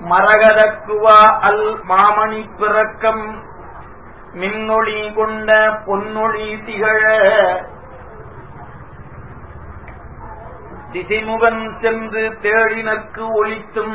மரகதக்குவா அல் மாமணி பிறக்கம் மின்னொளி கொண்ட பொன்னொளி திகழ திசைமுகன் சென்று தேடினர்க்கு ஒளித்தும்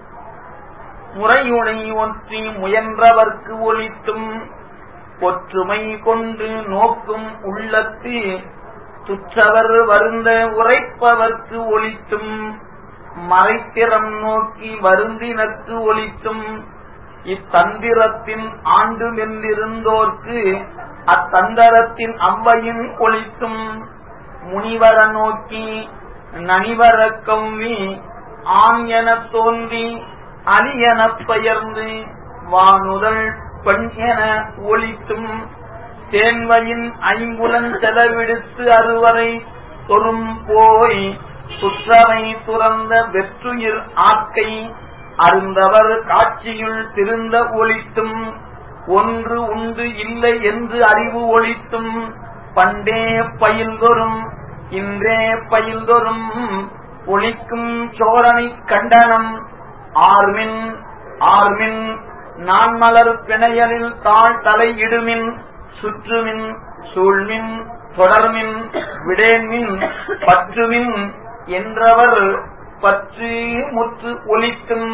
முறையுணை ஒற்றி முயன்றவர்க்கு ஒளித்தும் ஒற்றுமை கொண்டு நோக்கும் உள்ளத்து துற்றவர் வருந்த உரைப்பவர்க்கு ஒளித்தும் மறைத்திறம் நோக்கி வருந்தினர்க்கு ஒளித்தும் இத்தந்திரத்தின் ஆண்டு மென்றிருந்தோர்க்கு அத்தந்தரத்தின் அவ்வையின் ஒளித்தும் முனிவர நோக்கி நனிவர கவ்வி ஆண் எனத் தோன்றி அலி எனப் பெயர்ந்து வானுதல் பெண் என ஒளித்தும் தேன்வையின் ஐம்புலன் செலவிடுத்து அறுவரை தொழும் போய் சுற்றவை துறந்த வெற்றுயிர் ஆக்கை அருந்தவர் காட்சியுள் திருந்த ஒளித்தும் ஒன்று உண்டு இல்லை என்று அறிவு ஒளித்தும் பண்டே பயில்தொரும் இன்றே பயில்தொரும் ஒளிக்கும் சோழனை கண்டனம் ஆர்மின் ஆர்மின் நான்மலர் பிணையலில் தாழ் தலையிடுமின் சுற்றுமின் சூழ்மின் தொடர்மின் விடேன்மின் பற்றுமின் என்றவர் பற்று முற்று ஒலித்தும்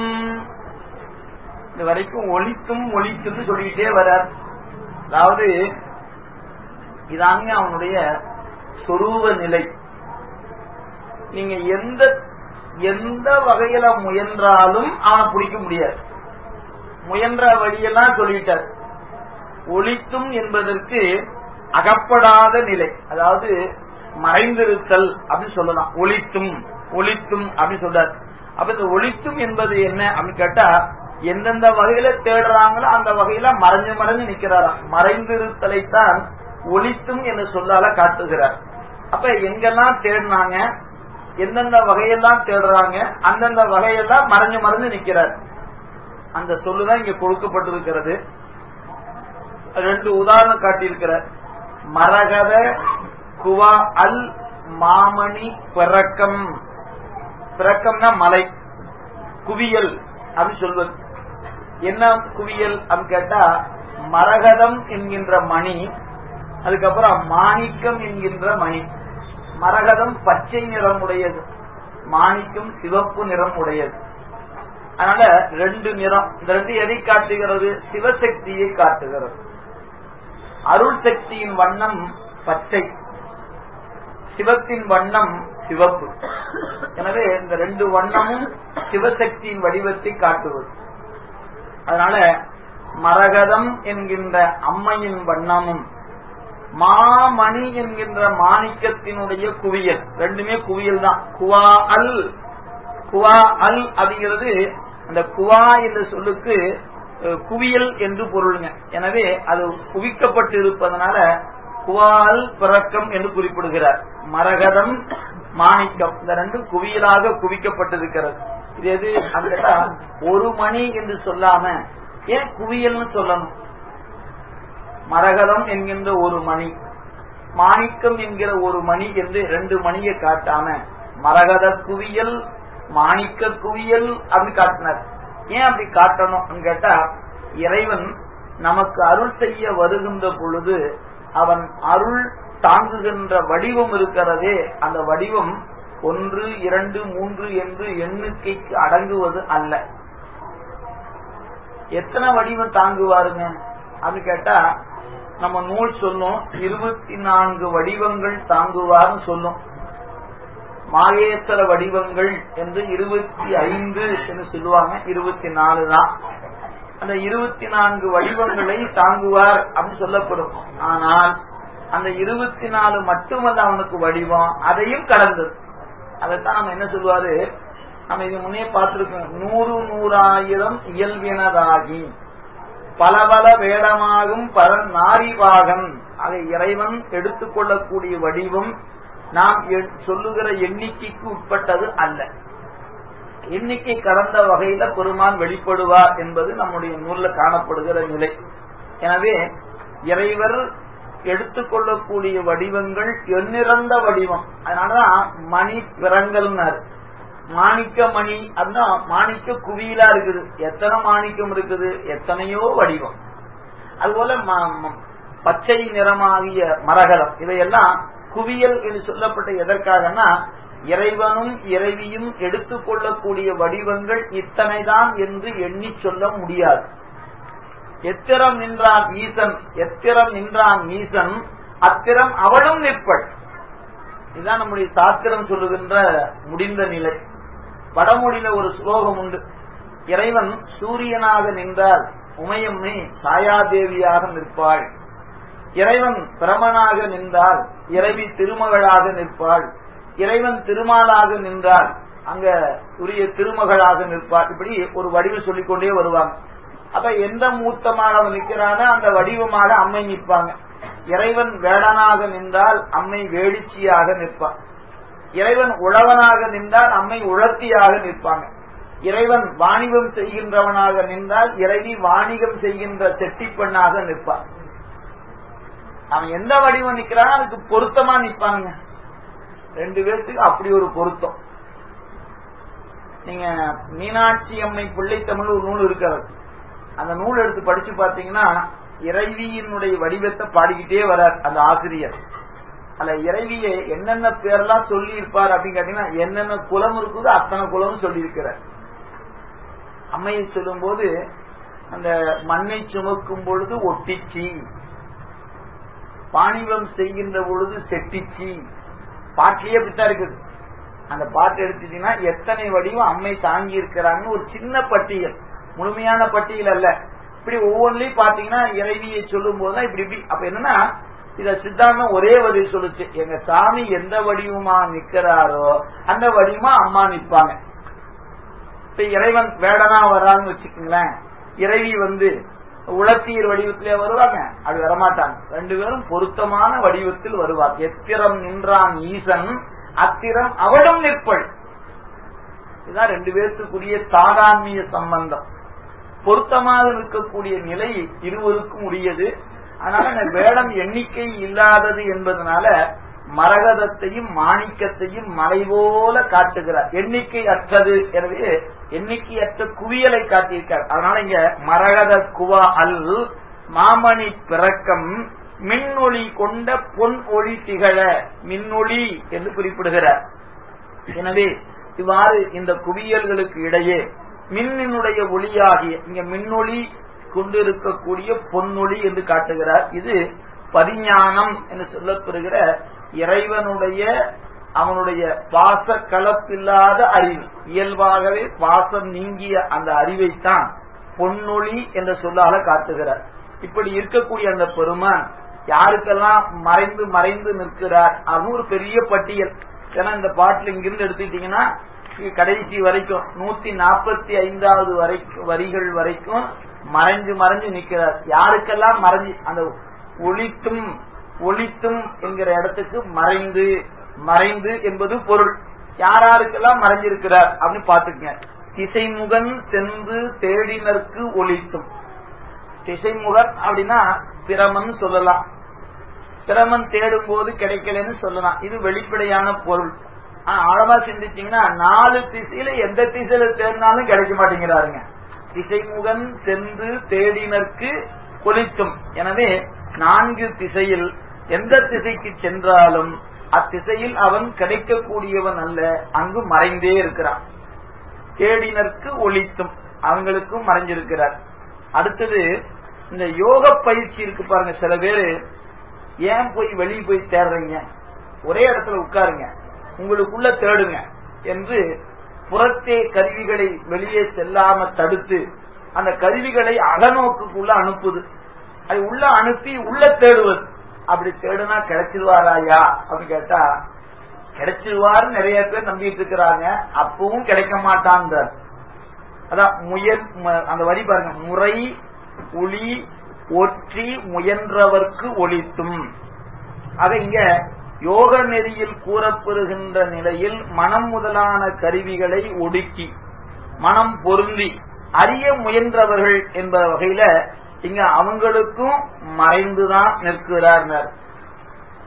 இது வரைக்கும் ஒலித்தும் ஒலித்தும் சொல்லிக்கிட்டே வரார் அதாவது இதாங்க அவனுடைய சொரூப நிலை நீங்க எந்த எந்த வகையில முயன்றாலும் அவனை பிடிக்க முடியாது முயன்ற வழியெல்லாம் சொல்லிட்டார் ஒளித்தும் என்பதற்கு அகப்படாத நிலை அதாவது மறைந்திருத்தல் அப்படின்னு சொல்லலாம் ஒளித்தும் ஒளித்தும் அப்படின்னு சொல்றார் அப்ப இந்த ஒளித்தும் என்பது என்ன அப்படின்னு கேட்டா எந்தெந்த வகையில தேடுறாங்களோ அந்த வகையில மறைஞ்சு மறைஞ்சு நிக்கிறாராம் மறைந்திருத்தலைத்தான் ஒளித்தும் என்று சொல்லால காட்டுகிறார் அப்ப எங்கெல்லாம் தேடினாங்க எந்தெந்த வகையெல்லாம் தேடுறாங்க அந்தந்த வகையெல்லாம் மறைஞ்சு மறைஞ்சு நிக்கிறார் அந்த சொல்லுதான் இங்க கொடுக்கப்பட்டிருக்கிறது ரெண்டு உதாரணம் காட்டியிருக்கிறார் மரகத குவா அல் மாமணி பிறக்கம் பிறக்கம்னா மலை குவியல் அப்படின்னு சொல்வது என்ன குவியல் அப்படின்னு கேட்டா மரகதம் என்கின்ற மணி அதுக்கப்புறம் மாணிக்கம் என்கின்ற மணி மரகதம் பச்சை நிறம் உடையது மாணிக்கம் சிவப்பு நிறம் உடையது அதனால ரெண்டு நிறம் இந்த ரெண்டு எதை காட்டுகிறது சிவசக்தியை காட்டுகிறது அருள் சக்தியின் வண்ணம் பச்சை சிவத்தின் வண்ணம் சிவப்பு எனவே இந்த ரெண்டு வண்ணமும் சிவசக்தியின் வடிவத்தை காட்டுவது அதனால மரகதம் என்கின்ற அம்மையின் வண்ணமும் மாமணி என்கின்ற மாணிக்கத்தினுடைய குவியல் ரெண்டுமே குவியல் தான் குவா அல் குவா அல் அப்படிங்கிறது அந்த குவா என்ற சொல்லுக்கு குவியல் என்று பொருளுங்க எனவே அது குவிக்கப்பட்டு இருப்பதனால குவால் பிறக்கம் என்று குறிப்பிடுகிறார் மரகதம் மாணிக்கம் இந்த ரெண்டும் குவியலாக குவிக்கப்பட்டிருக்கிறது இது எது அந்த ஒரு மணி என்று சொல்லாம ஏன் குவியல்னு சொல்லணும் மரகதம் என்கின்ற ஒரு மணி மாணிக்கம் என்கிற ஒரு மணி என்று ரெண்டு மணியை காட்டாம மரகத குவியல் மாணிக்க குவியல் அப்படி காட்டினார் ஏன் அப்படி காட்டணும் கேட்டா இறைவன் நமக்கு அருள் செய்ய வருகின்ற பொழுது அவன் அருள் தாங்குகின்ற வடிவம் இருக்கிறதே அந்த வடிவம் ஒன்று இரண்டு மூன்று என்று எண்ணிக்கைக்கு அடங்குவது அல்ல எத்தனை வடிவம் தாங்குவாருங்க அது கேட்டா நம்ம நூல் சொல்லும் இருபத்தி நான்கு வடிவங்கள் தாங்குவார்னு சொல்லும் மாகேஸ்வர வடிவங்கள் என்று இருபத்தி ஐந்து என்று சொல்லுவாங்க இருபத்தி நாலு தான் அந்த இருபத்தி நான்கு வடிவங்களை தாங்குவார் அப்படின்னு சொல்லப்படும் ஆனால் அந்த இருபத்தி நாலு மட்டுமல்ல அவனுக்கு வடிவம் அதையும் கடந்தது அதைத்தான் நம்ம என்ன சொல்லுவாரு நம்ம இது முன்னே பார்த்திருக்கோம் நூறு நூறாயிரம் இயல்பினதாகி பல பல வேடமாகும் பரன் நாரிவாகன் ஆக இறைவன் எடுத்துக்கொள்ளக்கூடிய வடிவம் நாம் சொல்லுகிற எண்ணிக்கைக்கு உட்பட்டது அல்ல எண்ணிக்கை கடந்த வகையில பெருமான் வெளிப்படுவார் என்பது நம்முடைய நூல்ல காணப்படுகிற நிலை எனவே இறைவர் எடுத்துக்கொள்ளக்கூடிய வடிவங்கள் எண்ணிறந்த வடிவம் அதனாலதான் மணி பிறங்கல்னார் மாணிக்க மணி அப்படின்னா மாணிக்க குவியலா இருக்குது எத்தனை மாணிக்கம் இருக்குது எத்தனையோ வடிவம் அதுபோல பச்சை நிறமாகிய மரகதம் இதையெல்லாம் குவியல் என்று சொல்லப்பட்ட எதற்காகனா இறைவனும் இறைவியும் எடுத்துக்கொள்ளக்கூடிய வடிவங்கள் இத்தனைதான் என்று எண்ணி சொல்ல முடியாது எத்திரம் நின்றான் ஈசன் எத்திரம் நின்றான் ஈசன் அத்திரம் அவளும் நிற்பள் இதுதான் நம்முடைய சாத்திரம் சொல்லுகின்ற முடிந்த நிலை வடமொழியில ஒரு ஸ்லோகம் உண்டு இறைவன் சூரியனாக நின்றால் உமையம்மை சாயாதேவியாக நிற்பாள் இறைவன் பிரமனாக நின்றால் இறைவி திருமகளாக நிற்பாள் இறைவன் திருமாலாக நின்றால் அங்க உரிய திருமகளாக நிற்பாள் இப்படி ஒரு வடிவம் சொல்லிக்கொண்டே வருவாங்க அப்ப எந்த மூர்த்தமாக அவன் நிற்கிறானோ அந்த வடிவமாக அம்மை நிற்பாங்க இறைவன் வேடனாக நின்றால் அம்மை வேடிச்சியாக நிற்பான் இறைவன் உழவனாக நின்றால் அம்மை உழத்தியாக நிற்பாங்க இறைவன் வாணிபம் செய்கின்றவனாக நின்றால் இறைவி வாணிகம் செய்கின்ற செட்டி பெண்ணாக நிற்பான் அவன் எந்த வடிவம் நிக்கிறானோ அதுக்கு பொருத்தமா நிற்பாங்க ரெண்டு பேர்த்துக்கு அப்படி ஒரு பொருத்தம் நீங்க மீனாட்சி அம்மை பிள்ளை தமிழ் ஒரு நூல் இருக்கிறது அந்த நூல் எடுத்து படிச்சு பாத்தீங்கன்னா இறைவியினுடைய வடிவத்தை பாடிக்கிட்டே வரார் அந்த ஆசிரியர் அல்ல இறைவியை என்னென்ன பேரெல்லாம் சொல்லி இருப்பார் அப்படின்னு கேட்டீங்கன்னா என்னென்ன குலம் இருக்குதோ அத்தனை குலம் சொல்லி இருக்கிறார் அம்மையை சொல்லும் போது அந்த மண்ணை சுமக்கும் பொழுது ஒட்டிச்சி பாணிவம் செய்கின்ற பொழுது செட்டிச்சி பாட்டிலேயே அப்படித்தான் இருக்குது அந்த பாட்டு எடுத்துட்டீங்கன்னா எத்தனை வடிவம் அம்மை தாங்கி இருக்கிறாங்கன்னு ஒரு சின்ன பட்டியல் முழுமையான பட்டியல் அல்ல இப்படி ஒவ்வொன்றிலையும் பாத்தீங்கன்னா இறைவியை சொல்லும் போதுதான் இப்படி இப்படி அப்ப என்னன்னா இத சித்தாந்தம் ஒரே பதில் சொல்லுச்சு எங்க சாமி எந்த வடிவமா நிக்கிறாரோ அந்த வடிவமா அம்மா நிற்பாங்க இப்ப இறைவன் வேடனா வர்றான்னு வச்சுக்கோங்களேன் இறைவி வந்து உளத்தீர் வடிவத்திலே வருவாங்க அது வரமாட்டாங்க ரெண்டு பேரும் பொருத்தமான வடிவத்தில் வருவார் எத்திரம் நின்றான் ஈசன் அத்திரம் அவளும் நிற்பள் இதுதான் ரெண்டு பேர்த்துக்குரிய தாதான்மிய சம்பந்தம் பொருத்தமாக இருக்கக்கூடிய நிலை இருவருக்கும் உரியது அதனால இந்த வேடம் எண்ணிக்கை இல்லாதது என்பதனால மரகதத்தையும் மாணிக்கத்தையும் மலை போல காட்டுகிறார் எண்ணிக்கை அற்றது எனவே எண்ணிக்கையற்ற குவியலை காட்டியிருக்கார் அதனால இங்க மரகத குவா அல் மாமணி பிறக்கம் மின்னொளி கொண்ட பொன் ஒளி திகழ மின்னொளி என்று குறிப்பிடுகிறார் எனவே இவ்வாறு இந்த குவியல்களுக்கு இடையே மின்னினுடைய ஒளியாகிய இங்க மின்னொளி கொண்டிருக்கக்கூடிய பொன்னொளி என்று காட்டுகிறார் இது பரிஞானம் என்று சொல்லப்பெறுகிற இறைவனுடைய அவனுடைய பாச கலப்பில்லாத அறிவு இயல்பாகவே பாசம் நீங்கிய அந்த அறிவைத்தான் பொன்னொளி என்ற சொல்லால காட்டுகிறார் இப்படி இருக்கக்கூடிய அந்த பெருமான் யாருக்கெல்லாம் மறைந்து மறைந்து நிற்கிறார் அதுவும் ஒரு பெரிய பட்டியல் ஏன்னா இந்த பாட்டில் இங்கிருந்து எடுத்துக்கிட்டீங்கன்னா கடைசி வரைக்கும் நூத்தி நாற்பத்தி ஐந்தாவது வரைக்கும் வரிகள் வரைக்கும் மறைஞ்சு மறைஞ்சு நிற்கிறார் யாருக்கெல்லாம் மறைஞ்சு அந்த ஒளித்தும் ஒளித்தும் என்கிற இடத்துக்கு மறைந்து மறைந்து என்பது பொருள் யாராருக்கெல்லாம் மறைஞ்சிருக்கிறார் அப்படின்னு பாத்துக்கங்க திசைமுகன் சென்று தேடினருக்கு ஒளித்தும் திசைமுகன் அப்படின்னா பிரமன் சொல்லலாம் பிரமன் தேடும் போது கிடைக்கலன்னு சொல்லலாம் இது வெளிப்படையான பொருள் ஆழமா சிந்திச்சீங்கன்னா நாலு திசையில எந்த திசையில தேடினாலும் கிடைக்க மாட்டேங்கிறாருங்க திசைமுகன் சென்று தேடினருக்கு கொளித்தும் எனவே நான்கு திசையில் எந்த திசைக்கு சென்றாலும் அத்திசையில் அவன் கிடைக்கக்கூடியவன் அல்ல அங்கு மறைந்தே இருக்கிறான் தேடினருக்கு ஒளித்தும் அவங்களுக்கும் மறைஞ்சிருக்கிறார் அடுத்தது இந்த யோக பயிற்சி இருக்கு பாருங்க சில பேரு ஏன் போய் வெளியே போய் தேடுறீங்க ஒரே இடத்துல உட்காருங்க உங்களுக்குள்ள தேடுங்க என்று புறத்தே கருவிகளை வெளியே செல்லாம தடுத்து அந்த கருவிகளை அகநோக்குக்குள்ள அனுப்புது அது உள்ள அனுப்பி உள்ள தேடுவது அப்படி தேடுனா கிடைச்சிருவாராயா அப்படின்னு கேட்டா கிடைச்சிருவாரு நிறைய பேர் நம்பிட்டு இருக்கிறாங்க அப்பவும் கிடைக்க மாட்டான்றார் அதான் முயல் அந்த வரி பாருங்க முறை ஒளி ஒற்றி முயன்றவர்க்கு ஒளித்தும் ஆக இங்க யோக நெறியில் கூறப்பெறுகின்ற நிலையில் மனம் முதலான கருவிகளை ஒடுக்கி மனம் பொருந்தி அறிய முயன்றவர்கள் என்ற வகையில இங்க அவங்களுக்கும் மறைந்துதான் நிற்கிறார்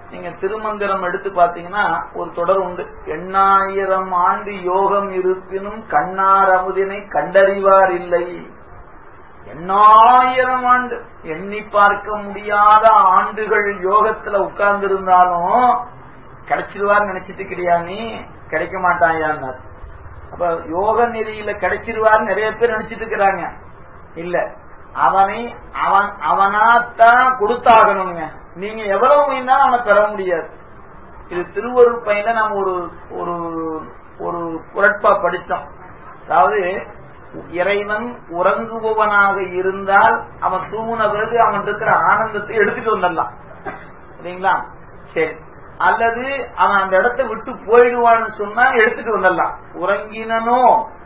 நீங்க திருமந்திரம் எடுத்து பாத்தீங்கன்னா ஒரு தொடர் உண்டு எண்ணாயிரம் ஆண்டு யோகம் இருப்பினும் கண்ணார் அமுதினை கண்டறிவார் இல்லை எண்ணாயிரம் ஆண்டு எண்ணி பார்க்க முடியாத ஆண்டுகள் யோகத்துல உட்கார்ந்து இருந்தாலும் கிடைச்சிருவார் நினைச்சிட்டு இருக்கிறியா நீ கிடைக்க மாட்டாயான்னார் அப்ப யோக நெறியில கிடைச்சிருவார் நிறைய பேர் நினைச்சிட்டு இருக்கிறாங்க இல்ல அவனை அவன் அவனாத்தான் கொடுத்தாகணுங்க நீங்க எவ்வளவு முயன்றாலும் அவனை பெற முடியாது இது திருவருப்பையில நம்ம ஒரு ஒரு ஒரு குரட்பா படிச்சோம் அதாவது இறைவன் உறங்குபவனாக இருந்தால் அவன் தூங்கின பிறகு அவன் இருக்கிற ஆனந்தத்தை எடுத்துட்டு வந்துடலாம் சரிங்களா சரி அல்லது அவன் அந்த இடத்தை விட்டு போயிடுவான்னு சொன்னா எடுத்துட்டு வந்துடலாம் உறங்கினனோ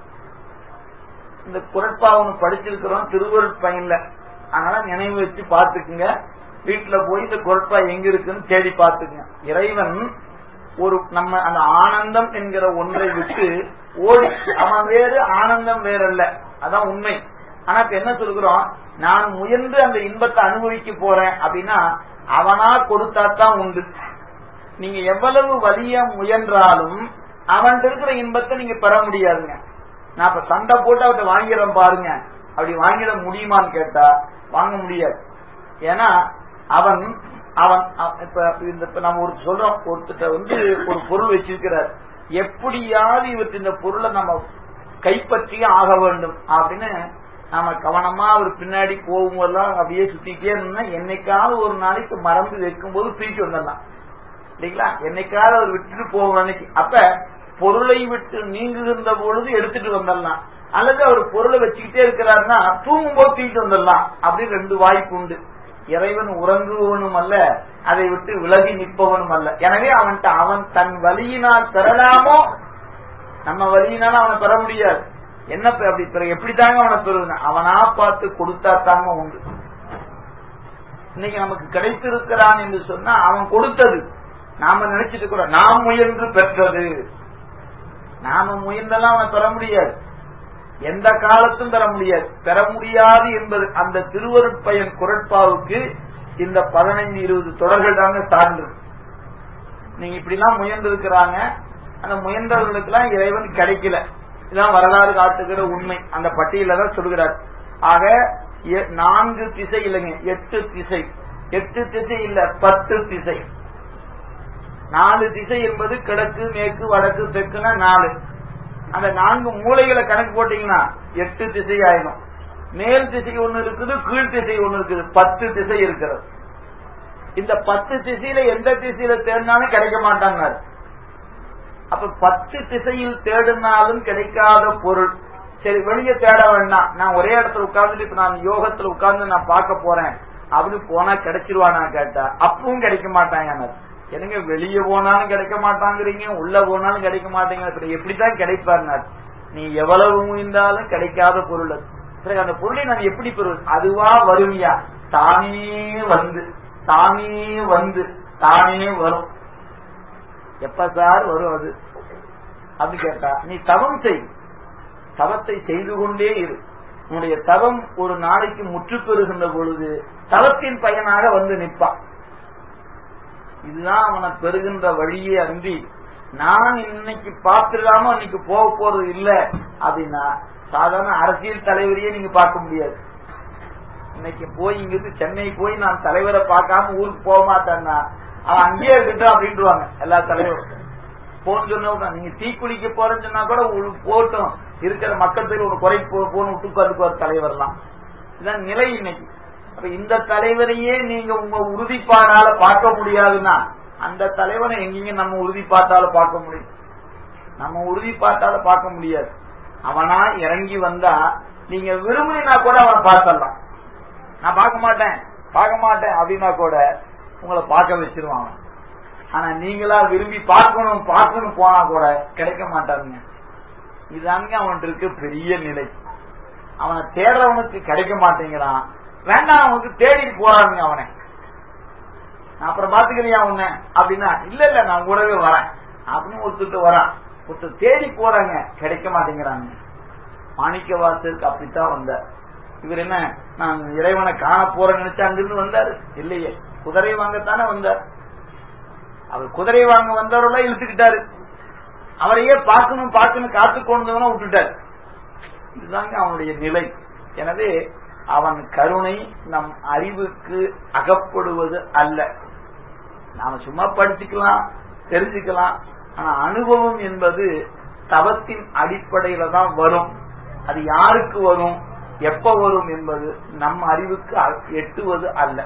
இந்த குரட்பா ஒண்ணு படிச்சிருக்கிறோம் திருவருட்பயன்ல அதனால நினைவு வச்சு பாத்துக்குங்க வீட்டுல போய் இந்த குரட்பா எங்க இருக்குன்னு தேடி பாத்துக்குங்க இறைவன் ஒரு நம்ம அந்த ஆனந்தம் என்கிற ஒன்றை விட்டு ஓடி அவன் வேறு ஆனந்தம் வேறல்ல அதான் உண்மை ஆனா இப்ப என்ன சொல்கிறோம் நான் முயன்று அந்த இன்பத்தை அனுபவிக்க போறேன் அப்படின்னா அவனா கொடுத்தாத்தான் உண்டு நீங்க எவ்வளவு வலிய முயன்றாலும் அவன் இருக்கிற இன்பத்தை நீங்க பெற முடியாதுங்க நான் இப்ப சண்டை போட்டு அவர்கிட்ட வாங்கிடுறேன் பாருங்க அப்படி வாங்கிட முடியுமான்னு கேட்டா வாங்க முடியாது ஏன்னா அவன் அவன் இப்ப இந்த இப்ப நம்ம ஒரு சொல்றோம் ஒருத்தட்ட வந்து ஒரு பொருள் வச்சிருக்கிறார் எப்படியாவது இவற்று இந்த பொருளை நம்ம கைப்பற்றியே ஆக வேண்டும் அப்படின்னு நாம கவனமா அவர் பின்னாடி போகும்போதெல்லாம் அப்படியே சுத்திட்டே இருந்தா என்னைக்காவது ஒரு நாளைக்கு மறந்து வைக்கும் போது தூக்கி வந்துடலாம் இல்லைங்களா என்னைக்காவது அவர் விட்டுட்டு போகும் அன்னைக்கு அப்ப பொருளை விட்டு நீங்குகின்ற பொழுது எடுத்துட்டு வந்துடலாம் அல்லது அவர் பொருளை வச்சுக்கிட்டே இருக்கிறாருன்னா தூங்கும் போது தூக்கிட்டு வந்துடலாம் அப்படின்னு ரெண்டு வாய்ப்பு உண்டு இறைவன் உறங்குவனும் அல்ல அதை விட்டு விலகி நிற்பவனும் அல்ல எனவே அவன்கிட்ட அவன் தன் வழியினால் பெறலாமோ நம்ம வழியினால அவனை பெற முடியாது என்ன அப்படி பெற எப்படி தாங்க அவனை பெறுவது அவனா பார்த்து கொடுத்தா தாங்க உண்டு இன்னைக்கு நமக்கு கிடைத்திருக்கிறான் என்று சொன்னா அவன் கொடுத்தது நாம நினைச்சிட்டு கூட நாம் முயன்று பெற்றது நாம முயன்றெல்லாம் அவனை பெற முடியாது எந்த காலத்தும் பெற முடியாது பெற முடியாது என்பது அந்த திருவருட்பயன் குரட்பாவுக்கு இந்த பதினைந்து இருபது தொடர்கள் தாங்க சான்று நீங்க இப்படிலாம் முயன்று இருக்கிறாங்க அந்த முயன்றவர்களுக்கு எல்லாம் இறைவன் கிடைக்கல இதான் வரலாறு காட்டுகிற உண்மை அந்த பட்டியல தான் சொல்கிறார் ஆக நான்கு திசை இல்லைங்க எட்டு திசை எட்டு திசை இல்ல பத்து திசை நாலு திசை என்பது கிழக்கு மேற்கு வடக்கு தெற்குனா நாலு அந்த நான்கு மூலைகளை கணக்கு போட்டீங்கன்னா எட்டு திசை ஆயிடும் மேல் திசை ஒண்ணு இருக்குது கீழ் திசை ஒண்ணு இருக்குது பத்து திசை இருக்கிறது இந்த பத்து திசையில எந்த திசையில தேடினாலும் கிடைக்க மாட்டாங்க அப்ப பத்து திசையில் தேடினாலும் கிடைக்காத பொருள் சரி வெளியே தேட வேண்டாம் நான் ஒரே இடத்துல உட்கார்ந்துட்டு இப்ப நான் யோகத்துல உட்கார்ந்து நான் பார்க்க போறேன் அப்படின்னு போனா கிடைச்சிருவானா கேட்டா அப்பவும் கிடைக்க மாட்டாங்க என்னங்க வெளியே போனாலும் கிடைக்க மாட்டாங்கிறீங்க உள்ள போனாலும் கிடைக்க மாட்டேங்க எப்படித்தான் கிடைப்பாருங்க நீ எவ்வளவு முயன்றாலும் கிடைக்காத பொருள் சரி அந்த பொருளை நான் எப்படி பெறுவது அதுவா வருவியா தானே வந்து தானே வந்து தானே வரும் எப்ப சார் வரும் அது அப்படி கேட்டா நீ தவம் செய் தவத்தை செய்து கொண்டே இரு உன்னுடைய தவம் ஒரு நாளைக்கு முற்று பெறுகின்ற பொழுது தவத்தின் பயனாக வந்து நிற்பான் இதுதான் அவனை பெறுகின்ற வழியே அன்றி நான் இன்னைக்கு பார்த்துடாம இன்னைக்கு போக போறது இல்ல அப்படின்னா சாதாரண அரசியல் தலைவரையே நீங்க பார்க்க முடியாது இன்னைக்கு போய் இங்கிருந்து சென்னை போய் நான் தலைவரை பார்க்காம ஊருக்கு போக மாட்டேன்னா அவன் அங்கேயே இருக்கட்டும் அப்படின்ட்டுவாங்க எல்லா தலைவரும் போன் சொன்ன நீங்க தீக்குளிக்க போறேன்னு சொன்னா கூட போட்டும் இருக்கிற மக்கள் பேர் ஒரு குறை போன விட்டு உட்காந்துக்குவார் தலைவர்லாம் இதான் நிலை இன்னைக்கு அப்ப இந்த தலைவரையே நீங்க உங்க உறுதிப்பாடால பார்க்க முடியாதுன்னா அந்த தலைவனை எங்கீங்க நம்ம உறுதிப்பாட்டால பார்க்க முடியும் நம்ம உறுதிப்பாட்டால பார்க்க முடியாது அவனா இறங்கி வந்தா நீங்க விரும்பினா கூட அவனை பார்த்தலாம் நான் பார்க்க மாட்டேன் பார்க்க மாட்டேன் அப்படின்னா கூட உங்களை பார்க்க வச்சிருவாங்க ஆனா நீங்களா விரும்பி பார்க்கணும் பார்க்கணும் போனா கூட கிடைக்க மாட்டாருங்க இதுதாங்க அவன் இருக்கு பெரிய நிலை அவனை தேடுறவனுக்கு கிடைக்க மாட்டேங்கிறான் வேண்டாம் அவனுக்கு தேடிட்டு போறாருங்க அவனை நான் அப்புறம் பாத்துக்கிறியா உன்ன அப்படின்னா இல்ல இல்ல நான் கூடவே வரேன் அப்படின்னு ஒருத்தர் வரான் ஒருத்தர் தேடி போறாங்க கிடைக்க மாட்டேங்கிறாங்க மாணிக்க வாசலுக்கு அப்படித்தான் வந்தார் இவர் என்ன நான் இறைவனை காண போறேன்னு நினைச்சு அங்கிருந்து வந்தாரு இல்லையே குதிரை வாங்கத்தானே வந்தார் அவர் குதிரை வாங்க வந்தவரெல்லாம் இழுத்துக்கிட்டாரு அவரையே பார்க்கணும் பார்க்கணும் காத்து கொண்டவன விட்டுட்டார் இதுதாங்க அவனுடைய நிலை எனவே அவன் கருணை நம் அறிவுக்கு அகப்படுவது அல்ல நாம சும்மா படிச்சுக்கலாம் தெரிஞ்சுக்கலாம் ஆனா அனுபவம் என்பது தவத்தின் அடிப்படையில தான் வரும் அது யாருக்கு வரும் எப்ப வரும் என்பது நம் அறிவுக்கு எட்டுவது அல்ல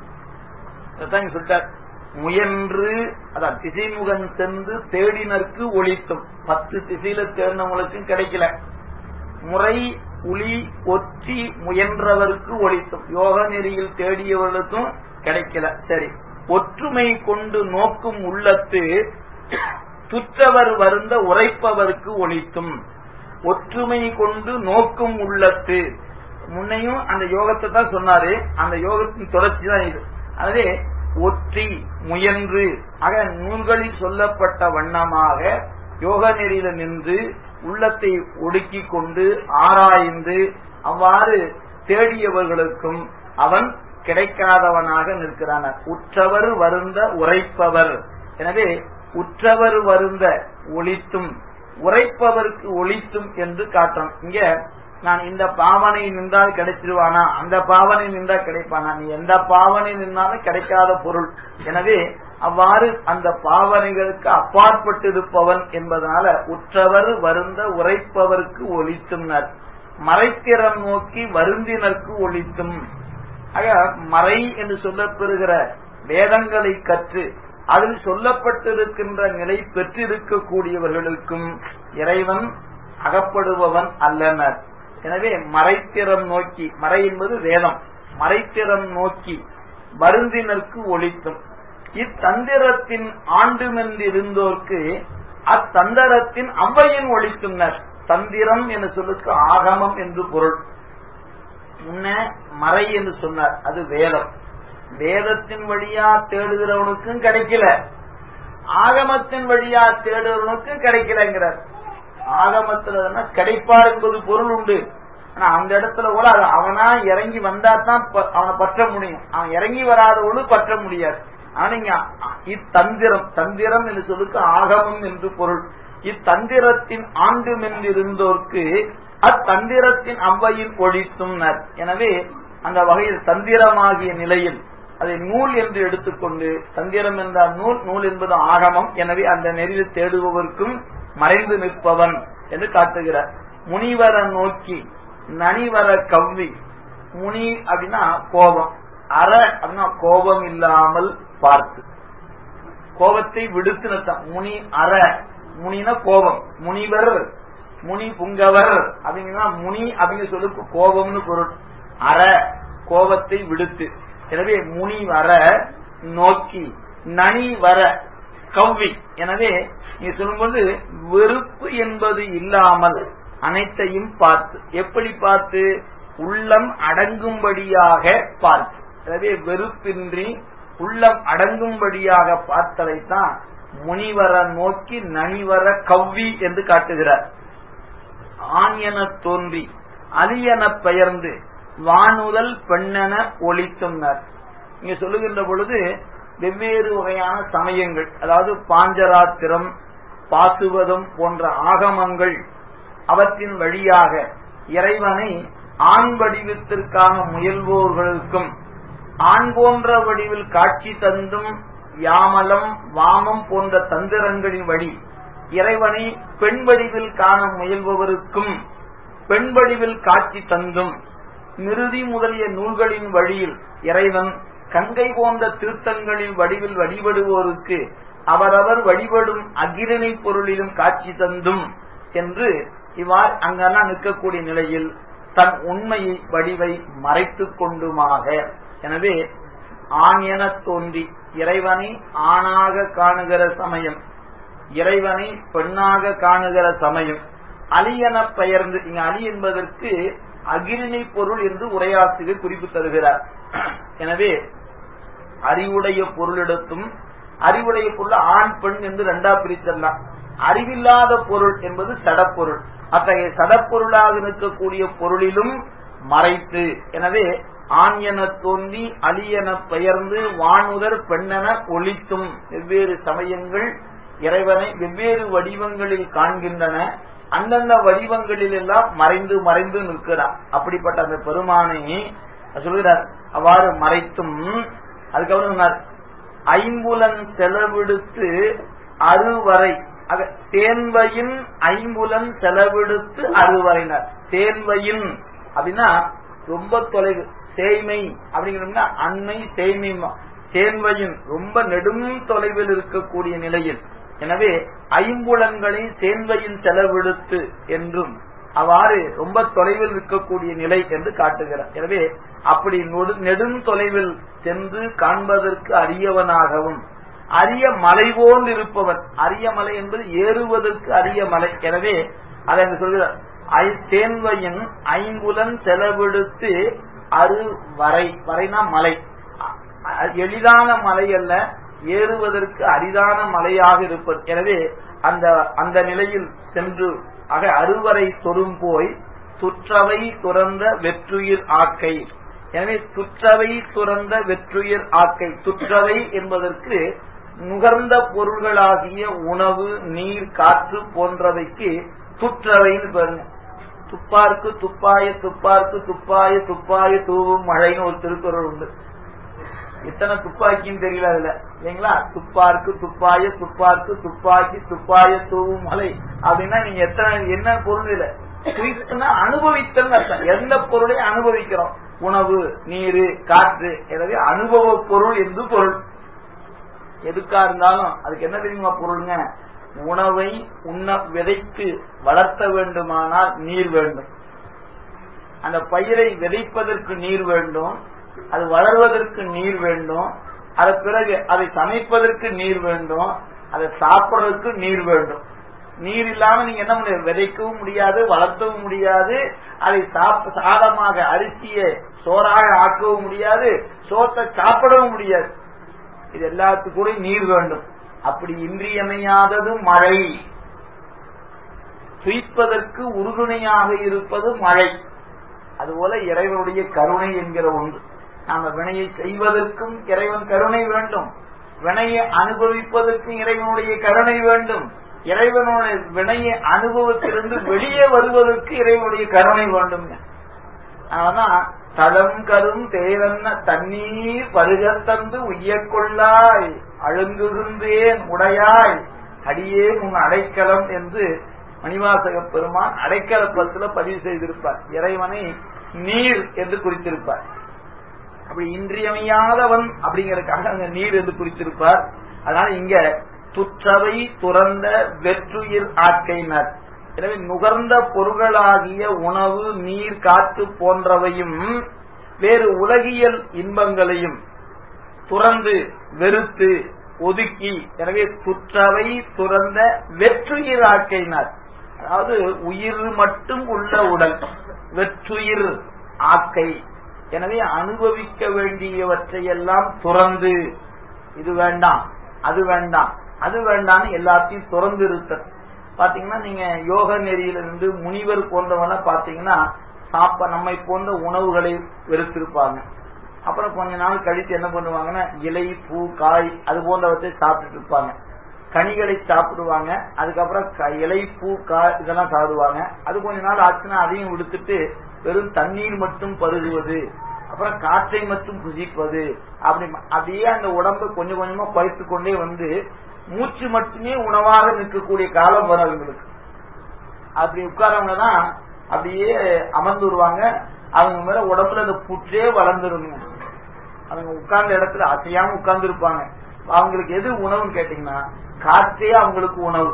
சொல்லிட்டார் முயன்று அதான் திசைமுகன் சென்று தேடினருக்கு ஒழித்தும் பத்து திசையில தேடினவங்களுக்கும் கிடைக்கல முறை உளி ஒற்றி முயன்றவருக்கு ஒழித்தும் யோக நெறியில் தேடியவர்களுக்கும் கிடைக்கல சரி ஒற்றுமை கொண்டு நோக்கும் உள்ளத்து துற்றவர் வருந்த உரைப்பவருக்கு ஒழித்தும் ஒற்றுமை கொண்டு நோக்கும் உள்ளத்து முன்னையும் அந்த யோகத்தை தான் சொன்னாரு அந்த யோகத்தின் தொடர்ச்சி தான் இது அதே ஒற்றி முயன்று ஆக நூல்களில் சொல்லப்பட்ட வண்ணமாக யோக நெறியில நின்று உள்ளத்தை ஒடுக்கி கொண்டு ஆராய்ந்து அவ்வாறு தேடியவர்களுக்கும் அவன் கிடைக்காதவனாக நிற்கிறான் உற்றவர் வருந்த உரைப்பவர் எனவே உற்றவர் வருந்த ஒழித்தும் உரைப்பவருக்கு ஒழித்தும் என்று காட்டணும் இங்க நான் இந்த பாவனை நின்றால் கிடைச்சிருவானா அந்த பாவனை நின்றால் கிடைப்பானா நீ எந்த பாவனை நின்றாலும் கிடைக்காத பொருள் எனவே அவ்வாறு அந்த பாவனைகளுக்கு அப்பாற்பட்டிருப்பவன் என்பதனால உற்றவர் வருந்த உரைப்பவருக்கு ஒழித்தும்னர் மறைத்திறம் நோக்கி வருந்தினருக்கு ஒழித்தும் ஆக மறை என்று சொல்லப்பெறுகிற வேதங்களை கற்று அதில் சொல்லப்பட்டிருக்கின்ற நிலை பெற்றிருக்கக்கூடியவர்களுக்கும் இறைவன் அகப்படுபவன் அல்லனர் எனவே மறைத்திறம் நோக்கி மறை என்பது வேதம் மறைத்திறம் நோக்கி வருந்தினருக்கு ஒழித்தும் இத்தந்திரத்தின் ஆண்டுமென்றிருந்தோர்க்கு அத்தந்தரத்தின் அவ்வையின் ஒழித்துனர் தந்திரம் என்று சொல்லுக்கு ஆகமம் என்று பொருள் முன்ன மறை என்று சொன்னார் அது வேதம் வேதத்தின் வழியா தேடுகிறவனுக்கும் கிடைக்கல ஆகமத்தின் வழியா தேடுகிறவனுக்கும் கிடைக்கலங்கிறார் ஆகமத்துல கிடைப்பார் என்பது பொருள் உண்டு ஆனா அந்த இடத்துல கூட அது அவனா இறங்கி வந்தா தான் அவனை பற்ற முடியும் அவன் இறங்கி வராதவனு பற்ற முடியாது ஆனா இங்க இத்தந்திரம் தந்திரம் என்று சொல்லுக்கு ஆகமம் என்று பொருள் இத்தந்திரத்தின் ஆண்டும் என்றிருந்தோர்க்கு அத்தந்திரத்தின் அவ்வையில் ஒழித்தும் எனவே அந்த வகையில் தந்திரமாகிய நிலையில் அதை நூல் என்று எடுத்துக்கொண்டு தந்திரம் என்றால் நூல் நூல் என்பது ஆகமம் எனவே அந்த நெறியில் தேடுபவர்க்கும் மறைந்து நிற்பவன் என்று காட்டுகிறார் முனிவர நோக்கி நனிவர கவ்வி முனி அப்படின்னா கோபம் அற அப்படின்னா கோபம் இல்லாமல் பார்த்து கோபத்தை விடுத்து நிறுத்தம் முனி அற முனின கோபம் முனிவர் முனி புங்கவர் அப்படின்னா முனி அப்படின்னு சொல்லுக்கு கோபம்னு பொருள் அற கோபத்தை விடுத்து எனவே முனி வர நோக்கி நனி வர கவ்வி எனவே நீ சொல்லும்போது வெறுப்பு என்பது இல்லாமல் அனைத்தையும் பார்த்து எப்படி பார்த்து உள்ளம் அடங்கும்படியாக பார்த்து எனவே வெறுப்பின்றி உள்ளம் அடங்கும்படியாக பார்த்ததைத்தான் முனிவர நோக்கி நனிவர கவ்வி என்று காட்டுகிறார் ஆண் என தோன்றி அலியென பெயர்ந்து வானுதல் பெண்ணென ஒளித்துனர் இங்க சொல்லுகின்ற பொழுது வெவ்வேறு வகையான சமயங்கள் அதாவது பாஞ்சராத்திரம் பாசுவதம் போன்ற ஆகமங்கள் அவற்றின் வழியாக இறைவனை ஆண் வடிவத்திற்கான முயல்வோர்களுக்கும் ஆண் போன்ற வடிவில் காட்சி தந்தும் யாமலம் வாமம் போன்ற தந்திரங்களின் வழி இறைவனை பெண் வடிவில் காண முயல்பவருக்கும் பெண் வடிவில் காட்சி தந்தும் நிறுதி முதலிய நூல்களின் வழியில் இறைவன் கங்கை போன்ற திருத்தங்களின் வடிவில் வழிபடுவோருக்கு அவரவர் வழிபடும் அகிரணை பொருளிலும் காட்சி தந்தும் என்று இவ்வாறு அங்கெல்லாம் நிற்கக்கூடிய நிலையில் தன் உண்மையை வடிவை மறைத்துக் கொண்டுமாக எனவே ஆண் என தோன்றி இறைவனை ஆணாக காணுகிற சமயம் இறைவனை பெண்ணாக காணுகிற சமயம் அலி என பெயர்ந்து இங்க அலி என்பதற்கு அகிரிணை பொருள் என்று உரையாசிரியர் குறிப்பு தருகிறார் எனவே அறிவுடைய பொருளிடத்தும் அறிவுடைய பொருள் ஆண் பெண் என்று ரெண்டா பிரித்தரலாம் அறிவில்லாத பொருள் என்பது சடப்பொருள் அத்தகைய சடப்பொருளாக நிற்கக்கூடிய பொருளிலும் மறைத்து எனவே ஆண் என தோன்றி அலி என பெயர்ந்து வானுதர் பெண்ணென ஒழித்தும் வெவ்வேறு சமயங்கள் இறைவனை வெவ்வேறு வடிவங்களில் காண்கின்றன அந்தந்த வடிவங்களில் எல்லாம் மறைந்து மறைந்து நிற்கிறார் அப்படிப்பட்ட அந்த பெருமானை சொல்கிறார் அவ்வாறு மறைத்தும் அதுக்கப்புறம் சொன்னார் ஐம்புலன் செலவிடுத்து அறுவரை ஆக தேன்வையின் ஐம்புலன் செலவிடுத்து அறுவரைனர் தேன்வையின் அப்படின்னா ரொம்ப தொலைவு சேய்மை அப்படிங்கிறோம்னா அண்மை சேய்மை சேன்வையின் ரொம்ப நெடும் தொலைவில் இருக்கக்கூடிய நிலையில் எனவே ஐம்புலன்களை சேன்வையின் செலவிடுத்து என்றும் அவ்வாறு ரொம்ப தொலைவில் இருக்கக்கூடிய நிலை என்று காட்டுகிறார் எனவே அப்படி நெடும் தொலைவில் சென்று காண்பதற்கு அரியவனாகவும் அரிய மலை போல் இருப்பவன் அரிய மலை என்பது ஏறுவதற்கு அரிய மலை எனவே அதை சொல்கிறார் தேன்வையின் ஐம்புலன் செலவிடுத்து அரு வரை வரைனா மலை எளிதான மலை அல்ல ஏறுவதற்கு அரிதான மலையாக இருப்பது எனவே அந்த அந்த நிலையில் சென்று ஆக அறுவரை தொறும் போய் துற்றவை துறந்த வெற்றுயிர் ஆக்கை எனவே துற்றவை துறந்த வெற்றுயிர் ஆக்கை துற்றவை என்பதற்கு நுகர்ந்த பொருள்களாகிய உணவு நீர் காற்று போன்றவைக்கு துற்றவைன்னு பாருங்க துப்பார்க்கு துப்பாய துப்பார்க்கு துப்பாய துப்பாய தூவும் மழைன்னு ஒரு திருக்குறள் உண்டு எத்தனை துப்பாக்கின்னு தெரியல அதுல இல்லைங்களா துப்பார்க்கு துப்பாய துப்பார்க்கு துப்பாக்கி துப்பாய தூவும் மலை அப்படின்னா நீங்க எத்தனை என்ன பொருள் இல்ல துய்த்துனா அனுபவித்தல் அர்த்தம் எந்த பொருளை அனுபவிக்கிறோம் உணவு நீரு காற்று எனவே அனுபவ பொருள் என்று பொருள் எதுக்கா இருந்தாலும் அதுக்கு என்ன தெரியுமா பொருளுங்க உணவை உண்ண விதைத்து வளர்த்த வேண்டுமானால் நீர் வேண்டும் அந்த பயிரை விதைப்பதற்கு நீர் வேண்டும் அது வளர்வதற்கு நீர் வேண்டும் அது பிறகு அதை சமைப்பதற்கு நீர் வேண்டும் அதை சாப்பிடுறதுக்கு நீர் வேண்டும் நீர் இல்லாம நீங்க என்ன முடியாது விதைக்கவும் முடியாது வளர்த்தவும் முடியாது அதை சாதமாக அரிசியை சோறாக ஆக்கவும் முடியாது சோத்தை சாப்பிடவும் முடியாது இது எல்லாத்துக்கும் கூட நீர் வேண்டும் அப்படி இன்றியமையாதது மழை துய்ப்பதற்கு உறுதுணையாக இருப்பது மழை அதுபோல இறைவனுடைய கருணை என்கிற ஒன்று நாம வினையை செய்வதற்கும் இறைவன் கருணை வேண்டும் வினையை அனுபவிப்பதற்கும் இறைவனுடைய கருணை வேண்டும் இறைவனுடைய வினையை அனுபவத்திலிருந்து வெளியே வருவதற்கு இறைவனுடைய கருணை வேண்டும் அதனாலதான் தடம் கரும் தேவன்ன தண்ணீர் பருகத்தந்து உய்யக்கொள்ளாய் அழுங்குகின்றேன் உடையாய் அடியே உன் அடைக்கலம் என்று மணிவாசக பெருமான் அடைக்கலப்பத்துல பதிவு செய்திருப்பார் இறைவனை நீர் என்று குறித்திருப்பார் அப்படி இன்றியமையாதவன் அப்படிங்கறதுக்காக அங்க நீர் என்று குறித்திருப்பார் அதனால இங்க துற்றவை துறந்த வெற்றுயிர் ஆக்கைனர் எனவே நுகர்ந்த பொருள்களாகிய உணவு நீர் காற்று போன்றவையும் வேறு உலகியல் இன்பங்களையும் துறந்து வெறுத்து ஒதுக்கி எனவே துற்றவை துறந்த வெற்றுயிர் ஆக்கையினார் அதாவது உயிர் மட்டும் உள்ள உடல் வெற்றுயிர் ஆக்கை எனவே அனுபவிக்க வேண்டியவற்றையெல்லாம் துறந்து இது வேண்டாம் அது வேண்டாம் அது வேண்டாம்னு எல்லாத்தையும் துறந்து இருக்க பாத்தீங்கன்னா நீங்க யோக நெறியிலிருந்து முனிவர் போன்றவன பாத்தீங்கன்னா சாப்ப நம்மை போன்ற உணவுகளை வெறுத்திருப்பாங்க அப்புறம் கொஞ்ச நாள் கழித்து என்ன பண்ணுவாங்கன்னா இலை பூ காய் அது போன்றவற்றை சாப்பிட்டுட்டு இருப்பாங்க கனிகளை சாப்பிடுவாங்க அதுக்கப்புறம் இலை பூ காய் இதெல்லாம் சாப்பிடுவாங்க அது கொஞ்ச நாள் ஆச்சுன்னா அதையும் விடுத்துட்டு வெறும் தண்ணீர் மட்டும் பருகுவது அப்புறம் காற்றை மட்டும் புசிப்பது அப்படி அப்படியே அந்த உடம்பு கொஞ்சம் கொஞ்சமா குறைத்து கொண்டே வந்து மூச்சு மட்டுமே உணவாக நிற்கக்கூடிய காலம் வரும் அவங்களுக்கு அப்படி உட்காரவங்க தான் அப்படியே அமர்ந்து வருவாங்க அவங்க மேல உடம்புல அந்த புற்றே வளர்ந்துருங்க அவங்க உட்கார்ந்த இடத்துல அசையாம உட்கார்ந்து இருப்பாங்க அவங்களுக்கு எது உணவுன்னு கேட்டீங்கன்னா காற்றே அவங்களுக்கு உணவு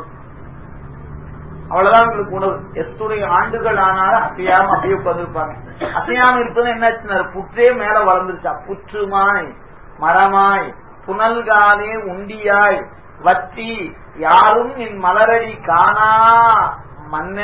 அவ்வளவுதான் அவங்களுக்கு உணவு எத்துடைய ஆண்டுகள் ஆனாலும் அசையாம அப்படியே உட்கார்ந்துருப்பாங்க அசையாம இருப்பது என்னாச்சுன்னா புற்றே மேல வளர்ந்துருச்சா புற்றுமாய் மரமாய் புனல்காலே உண்டியாய் வத்தி யாரும் என் மலரடி காணா மன்ன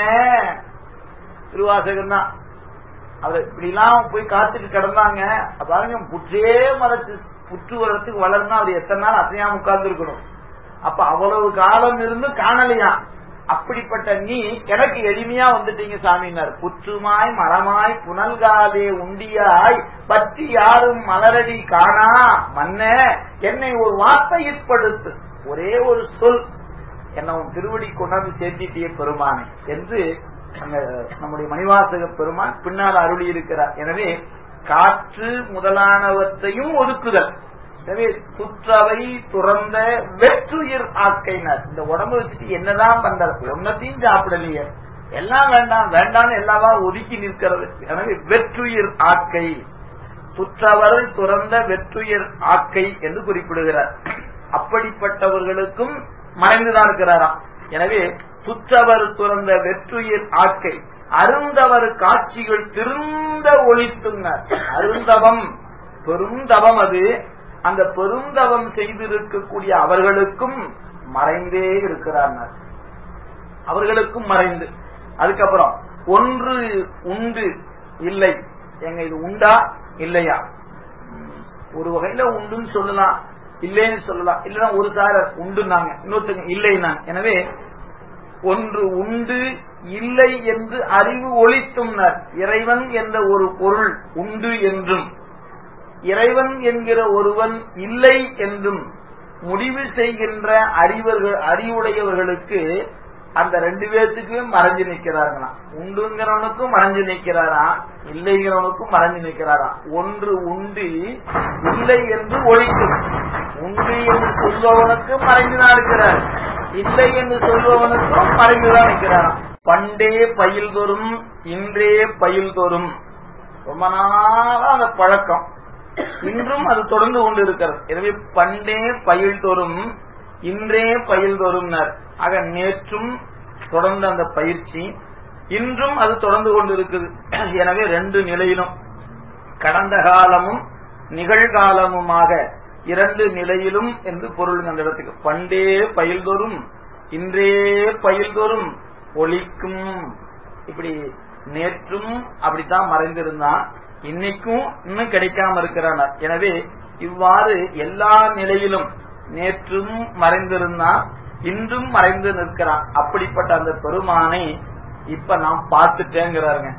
திருவாசகன் தான் அவர் இப்படிலாம் போய் காத்துட்டு கிடந்தாங்க பாருங்க புற்றே மரத்து புற்று வரத்துக்கு வளர்னா அவர் எத்தனை நாள் அசையாம உட்கார்ந்து இருக்கணும் அப்ப அவ்வளவு காலம் இருந்து காணலையா அப்படிப்பட்ட நீ எனக்கு எளிமையா வந்துட்டீங்க சாமினார் புற்றுமாய் மரமாய் புனல்காதே உண்டியாய் பற்றி யாரும் மலரடி காணா மன்ன என்னை ஒரு வார்த்தையிற்படுத்து ஒரே ஒரு சொல் என்ன உன் திருவடி கொண்டாந்து சேர்த்திட்டிய பெருமானே என்று அங்க நம்முடைய மணிவாசக பெருமான் பின்னால் அருளி இருக்கிறார் எனவே காற்று முதலானவற்றையும் ஒதுக்குதல் எனவே துற்றவை துறந்த வெற்றுயிர் ஆக்கைனர் இந்த உடம்பு வச்சுட்டு என்னதான் பண்றது ஒன்னத்தையும் சாப்பிடலையே எல்லாம் வேண்டாம் வேண்டாம்னு எல்லாவா ஒதுக்கி நிற்கிறது எனவே வெற்றுயிர் ஆக்கை துற்றவர் துறந்த வெற்றுயிர் ஆக்கை என்று குறிப்பிடுகிறார் அப்படிப்பட்டவர்களுக்கும் மறைந்துதான் இருக்கிறாராம் எனவே துற்றவர் துறந்த வெற்றுயிர் ஆக்கை அருந்தவர் காட்சிகள் திருந்த ஒழித்துனர் அருந்தவம் பெருந்தவம் அது அந்த பெருந்தவம் செய்திருக்கக்கூடிய அவர்களுக்கும் மறைந்தே இருக்கிறார் அவர்களுக்கும் மறைந்து அதுக்கப்புறம் ஒன்று உண்டு இல்லை எங்க இது உண்டா இல்லையா ஒரு வகையில உண்டுன்னு சொல்லலாம் இல்லைன்னு சொல்லலாம் இல்லைன்னா ஒரு சார உண்டுனாங்க இன்னொருத்தங்க இல்லைனாங்க எனவே ஒன்று உண்டு இல்லை என்று அறிவு ஒழித்தும்னர் இறைவன் என்ற ஒரு பொருள் உண்டு என்றும் இறைவன் என்கிற ஒருவன் இல்லை என்றும் முடிவு செய்கின்ற அறிவர்கள் அறிவுடையவர்களுக்கு அந்த ரெண்டு பேர்த்துக்குமே மறைஞ்சு நிற்கிறார்களாம் உண்டுங்கிறவனுக்கும் மறைஞ்சு நிற்கிறாரா இல்லைங்கிறவனுக்கும் மறைஞ்சு நிற்கிறாரா ஒன்று உண்டு இல்லை என்று ஒழிக்கும் உண்டு என்று சொல்பவனுக்கு மறைந்துதான் இருக்கிறார் இல்லை என்று சொல்பவனுக்கும் மறைந்துதான் நிற்கிறாராம் பண்டே பயில் தோறும் இன்றே பயில் தோறும் ரொம்ப நாளா அந்த பழக்கம் இன்றும் அது தொடர்ந்து கொண்டு இருக்கிறது எனவே பண்டே பயில் தோறும் இன்றே பயில் தோறும்னர் ஆக நேற்றும் தொடர்ந்த அந்த பயிற்சி இன்றும் அது தொடர்ந்து கொண்டு இருக்குது எனவே ரெண்டு நிலையிலும் கடந்த காலமும் நிகழ்காலமுமாக இரண்டு நிலையிலும் என்று பொருள் அந்த இடத்துக்கு பண்டே பயில்தோறும் இன்றே பயில்தோறும் ஒழிக்கும் இப்படி நேற்றும் அப்படித்தான் மறைந்திருந்தான் இன்னைக்கும் இன்னும் கிடைக்காம இருக்கிறான் எனவே இவ்வாறு எல்லா நிலையிலும் நேற்றும் மறைந்திருந்தான் இன்றும் மறைந்து நிற்கிறான் அப்படிப்பட்ட அந்த பெருமானை இப்ப நாம் பார்த்துட்டேங்கிறாருங்க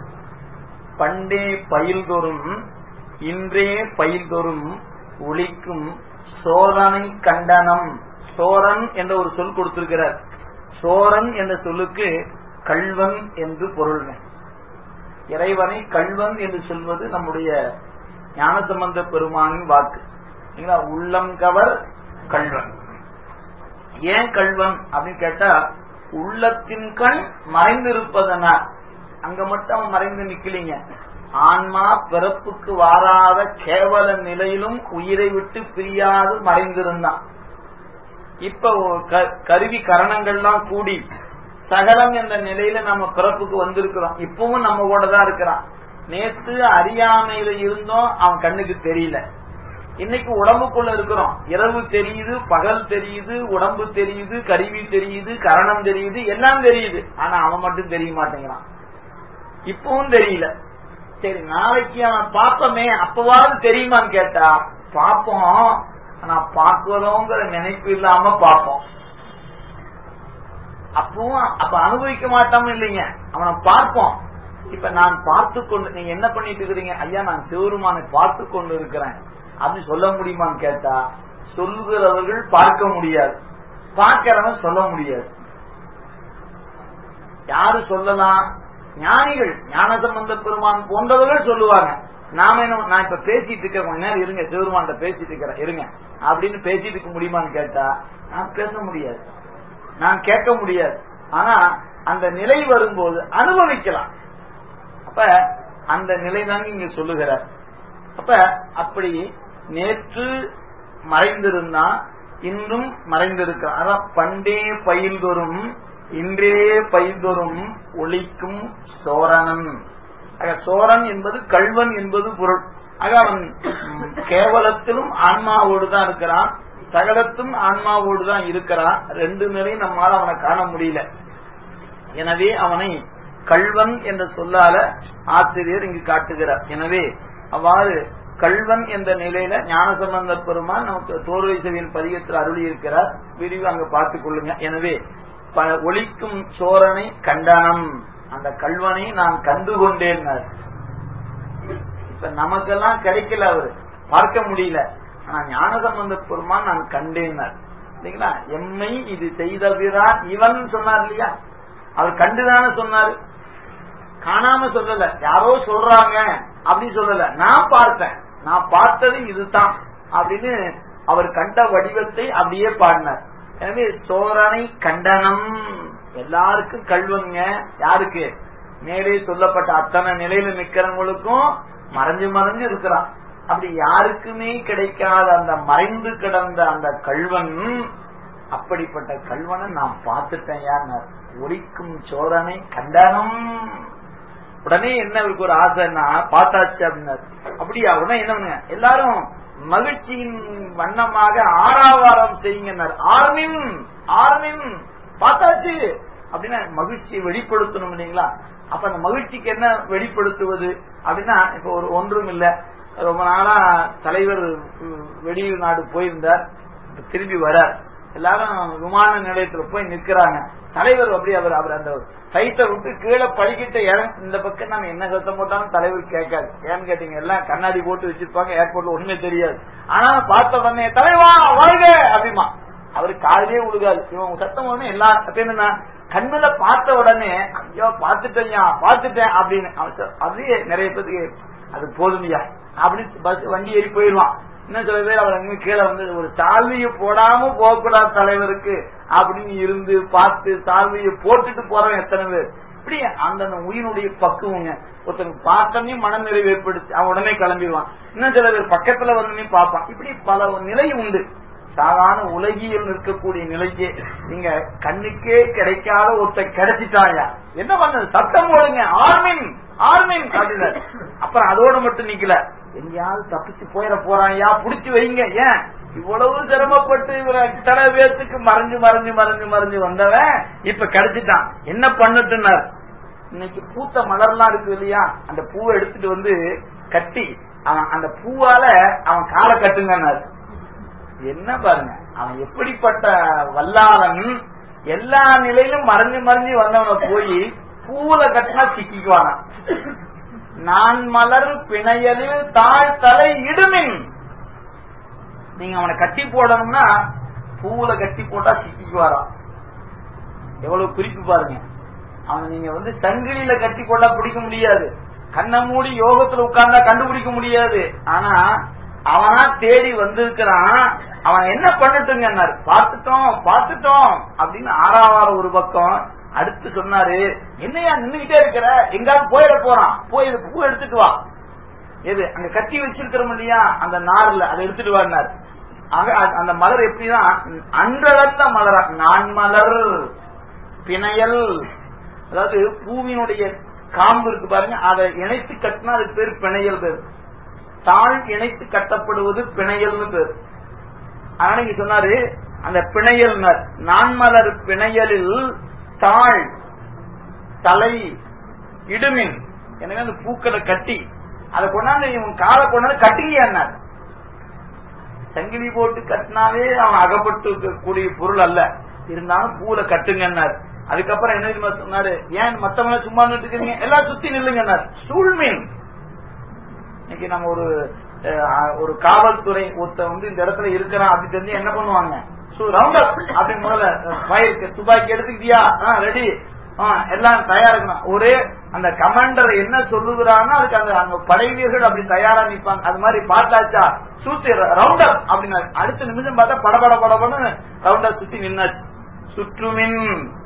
பண்டே பயில்தோறும் இன்றே பயில்தோறும் ஒழிக்கும் சோதனை கண்டனம் சோரன் என்ற ஒரு சொல் கொடுத்திருக்கிறார் சோரன் என்ற சொல்லுக்கு கல்வன் என்று பொருள்ங்க இறைவனை கல்வன் என்று சொல்வது நம்முடைய ஞானசம்பந்த பெருமானின் வாக்கு உள்ளங்கவர் கல்வன் ஏன் கல்வன் அப்படின்னு கேட்டா உள்ளத்தின் கண் மறைந்திருப்பதனால் அங்க மட்டும் அவன் மறைந்து நிக்கலீங்க ஆன்மா பிறப்புக்கு வாராத கேவல நிலையிலும் உயிரை விட்டு பிரியாது மறைந்திருந்தான் இப்ப கருவி கரணங்கள்லாம் கூடி சகலம் என்ற நிலையில நம்ம பிறப்புக்கு வந்திருக்கிறோம் இப்பவும் நம்ம கூட தான் இருக்கிறான் நேற்று அறியாமையில இருந்தோம் அவன் கண்ணுக்கு தெரியல இன்னைக்கு உடம்புக்குள்ள இருக்கிறோம் இரவு தெரியுது பகல் தெரியுது உடம்பு தெரியுது கருவி தெரியுது கரணம் தெரியுது எல்லாம் தெரியுது ஆனா அவன் மட்டும் தெரிய மாட்டேங்கிறான் இப்பவும் தெரியல சரி நாளைக்கு அவன் பாப்பமே அப்பவாவது தெரியுமான்னு கேட்டா பாப்போம் ஆனா பார்க்கிறோங்கிற நினைப்பு இல்லாம பார்ப்போம் அப்பவும் அப்ப அனுபவிக்க மாட்டோம் இல்லைங்க அவனை பார்ப்போம் இப்ப நான் பார்த்து கொண்டு நீங்க என்ன பண்ணிட்டு இருக்கிறீங்க ஐயா நான் சிவருமானை பார்த்து கொண்டு இருக்கிறேன் அப்படின்னு சொல்ல முடியுமான்னு கேட்டா சொல்லுகிறவர்கள் பார்க்க முடியாது பார்க்கிறவன் சொல்ல முடியாது யாரு சொல்லலாம் ஞானிகள் ஞானசம்பந்த பெருமான் போன்றவர்கள் சொல்லுவாங்க நாம என்ன நான் இப்ப பேசிட்டு இருக்கேன் கொஞ்ச நேரம் இருங்க சிவருமான்ட்ட பேசிட்டு இருக்கிறேன் இருங்க அப்படின்னு பேசிட்டு இருக்க முடியுமான்னு கேட்டா நான் பேச முடியாது நான் கேட்க முடியாது ஆனா அந்த நிலை வரும்போது அனுபவிக்கலாம் அப்ப அந்த நிலை தாங்க இங்க சொல்லுகிறார் அப்ப அப்படி நேற்று மறைந்திருந்தா இன்றும் மறைந்திருக்கிறான் அதான் பண்டே பயில்தொரும் இன்றே பயில்தொரும் ஒழிக்கும் சோரனன் ஆக சோரன் என்பது கல்வன் என்பது பொருள் ஆக அவன் கேவலத்திலும் ஆன்மாவோடு தான் இருக்கிறான் சகலத்தும் ஆன்மாவோடு தான் இருக்கிறான் ரெண்டு நிலையும் நம்மால அவனை காண முடியல எனவே அவனை கல்வன் என்ற சொல்லால ஆசிரியர் இங்கு காட்டுகிறார் எனவே அவ்வாறு கல்வன் என்ற நிலையில ஞானசம்பந்த பெருமான் நமக்கு தோல்வை செவியின் பதிகத்தில் அருளி இருக்கிறார் விரிவு அங்க பார்த்துக் கொள்ளுங்க எனவே ப- ஒலிக்கும் சோரனை கண்டனம் அந்த கல்வனை நான் கண்டு கொண்டேன் இப்ப நமக்கெல்லாம் கிடைக்கல அவரு பார்க்க முடியல ஆனா ஞானசம்பந்த பெருமான் நான் கண்டேன்னார் இல்லைங்களா எம்மை இது செய்தவிரான் இவன் சொன்னார் இல்லையா அவர் கண்டுதானே சொன்னாரு காணாம சொல்லல யாரோ சொல்றாங்க அப்படின்னு சொல்லல நான் பார்த்தேன் நான் பார்த்தது இதுதான் அப்படின்னு அவர் கண்ட வடிவத்தை அப்படியே பாடினார் எனவே சோரனை கண்டனம் எல்லாருக்கும் கல்வங்க யாருக்கு மேலே சொல்லப்பட்ட அத்தனை நிலையில நிக்கிறவங்களுக்கும் மறைஞ்சு மறைஞ்சு இருக்கிறான் அப்படி யாருக்குமே கிடைக்காத அந்த மறைந்து கிடந்த அந்த கல்வன் அப்படிப்பட்ட கல்வனை நான் பார்த்துட்டேன் யார் ஒலிக்கும் சோரனை கண்டனம் உடனே என்ன இவருக்கு ஒரு ஆசைன்னா பார்த்தாச்சு அப்படின்னாரு அப்படியா உடனே என்ன பண்ணுங்க எல்லாரும் மகிழ்ச்சியின் வண்ணமாக ஆறாவாரம் செய்யுங்கன்னாரு ஆர்மின் ஆர்மின் பார்த்தாச்சு அப்படின்னா மகிழ்ச்சியை வெளிப்படுத்தணும் இல்லைங்களா அப்ப அந்த மகிழ்ச்சிக்கு என்ன வெளிப்படுத்துவது அப்படின்னா இப்ப ஒரு ஒன்றும் இல்ல ரொம்ப நாளா தலைவர் உம், வெளிநாடு போயிருந்தார் இப்ப திரும்பி வரார் எல்லாரும் விமான நிலையத்துல போய் நிக்கிறாங்க தலைவர் அப்படி அவர் அவர் அந்த சைட்டை விட்டு கீழே படிக்கிட்ட இடம் இந்த பக்கம் நம்ம என்ன சத்தம் போட்டாலும் தலைவர் கேட்காது ஏன்னு கேட்டீங்க எல்லாம் கண்ணாடி போட்டு வச்சிருப்பாங்க ஏர்போர்ட்ல ஒண்ணுமே தெரியாது ஆனா பார்த்த உடனே தலைவா வாழ்க அப்படிமா அவரு காதலே உழுகாது இவன் சத்தம் உடனே எல்லா அப்ப என்னன்னா கண்ணுல பார்த்த உடனே ஐயோ பார்த்துட்டேன்யா பார்த்துட்டேன் அப்படின்னு அவன் சொ- அதுலயே நிறைய பேருக்கு அது போதுமையா அப்படின்னு பஸ் வண்டி ஏறி போயிடுவான் இன்னும் சில பேர் அவர் அங்க கீழே வந்து ஒரு சால்வியை போடாம போகக்கூடாது தலைவருக்கு அப்படின்னு இருந்து பார்த்து சால்வியை போட்டுட்டு போறவன் எத்தனை பேர் இப்படி அந்தந்த உயிரினுடைய பக்குவங்க ஒருத்தனுக்கு பார்த்தோன்னே மன நிறைவு ஏற்படுத்தி அவன் உடனே கிளம்பிடுவான் இன்னும் சில பேர் பக்கத்துல வந்து பார்ப்பான் இப்படி பல நிலை உண்டு சாதாரண உலகியல் இருக்கக்கூடிய நிலைக்கு நீங்க கண்ணுக்கே கிடைக்காத ஒருத்தர் கிடைச்சிட்டாயா என்ன பண்ணது சத்தம் போடுங்க ஆர்மின் ஆர்மின் அப்படின்னு அப்புறம் அதோட மட்டும் நிக்கல எங்கேயாவது தப்பிச்சு போயிட போறாயா புடிச்சு வைங்க ஏன் இவ்வளவு சிரமப்பட்டு இவர இத்தனை பேர்த்துக்கு மறைஞ்சு மறைஞ்சு மறைஞ்சு மறைஞ்சு வந்தவன் இப்ப கிடைச்சிட்டான் என்ன பண்ணட்டுனார் இன்னைக்கு பூத்த மலர்லாம் இருக்கு இல்லையா அந்த பூவை எடுத்துட்டு வந்து கட்டி அவன் அந்த பூவால அவன் காலை கட்டுங்கன்னாரு என்ன பாருங்க அவன் எப்படிப்பட்ட வல்லாளன் எல்லா நிலையிலும் மறைஞ்சு மறைஞ்சு வந்தவனை போய் பூல கட்டினா சிக்கிக்குவானா நான் மலர் பிணையலில் தாழ் தலை இடுமின் நீங்க அவனை கட்டி போடணும்னா பூவுல கட்டி போட்டா சிக்கிக்குவாராம் எவ்வளவு குறிப்பு பாருங்க அவனை நீங்க வந்து சங்கிலியில கட்டி போட்டா பிடிக்க முடியாது கண்ணை மூடி யோகத்துல உட்கார்ந்தா கண்டுபிடிக்க முடியாது ஆனா அவனா தேடி வந்திருக்கிறான் அவன் என்ன பண்ணட்டுங்கன்னாரு பார்த்துட்டோம் பார்த்துட்டோம் அப்படின்னு ஆறாவார ஒரு பக்கம் அடுத்து சொன்னாரு என்னையா நின்னுகிட்டே இருக்கிற எங்காவது போயிட போறான் போய் இது பூ எடுத்துட்டு வா எது அங்க கட்டி வச்சிருக்கிறோம் இல்லையா அந்த நார்ல அதை எடுத்துட்டு வாடினார் ஆக அ- அந்த மலர் எப்படின்னா அன்றளந்த மலரா நான் மலர் பிணையல் அதாவது பூவினுடைய காம்பு இருக்கு பாருங்க அதை இணைத்து கட்டினா அதுக்கு பேர் பிணையல் பேர் தாழ் இணைத்து கட்டப்படுவது பிணையல்னு பேர் அதனால இங்க சொன்னாரு அந்த பிணையல் நான் மலர் பிணையலில் தாழ் தலை இடுமின் எனவே அந்த பூக்களை கட்டி அதை கொண்டாந்து இவன் காலை கொண்டாந்து கட்டிலியான்னார் சங்கிலி போட்டு கட்டினாவே அவன் அகப்பட்டு கூடிய பொருள் அல்ல இருந்தாலும் பூல கட்டுங்கன்னார் அதுக்கப்புறம் என்ன தெரியுமா சொன்னாரு ஏன் மத்தவங்க சும்மா நின்றுக்கிறீங்க எல்லாம் சுத்தி நில்லுங்கன்னார் சூழ்மீன் இன்னைக்கு நம்ம ஒரு அஹ், ஒரு காவல்துறை ஒருத்த வந்து இந்த இடத்துல இருக்கிறான் அப்படின்னு தெரிஞ்சு என்ன பண்ணுவாங்க ரவுண்ட் அப் அப்படின்னு முதல்ல ஃபயருக்கு துப்பாக்கி எடுத்துக்கிட்டியா ரெடி எல்லாம் தயாரா இருக்கணும் ஒரே அந்த கமாண்டர் என்ன சொல்லுகிறானோ அதுக்கு அந்த அங்க படை வீரர்கள் அப்படி தயாரா நிப்பாங்க அது மாதிரி பார்த்தாச்சா சுத்தி ரவுண்ட் அப் அப்படின்னு அடுத்த நிமிஷம் பார்த்தா படபட படபடன்னு ரவுண்ட் அப் சுத்தி நின்னாச்சு சுற்றுமின்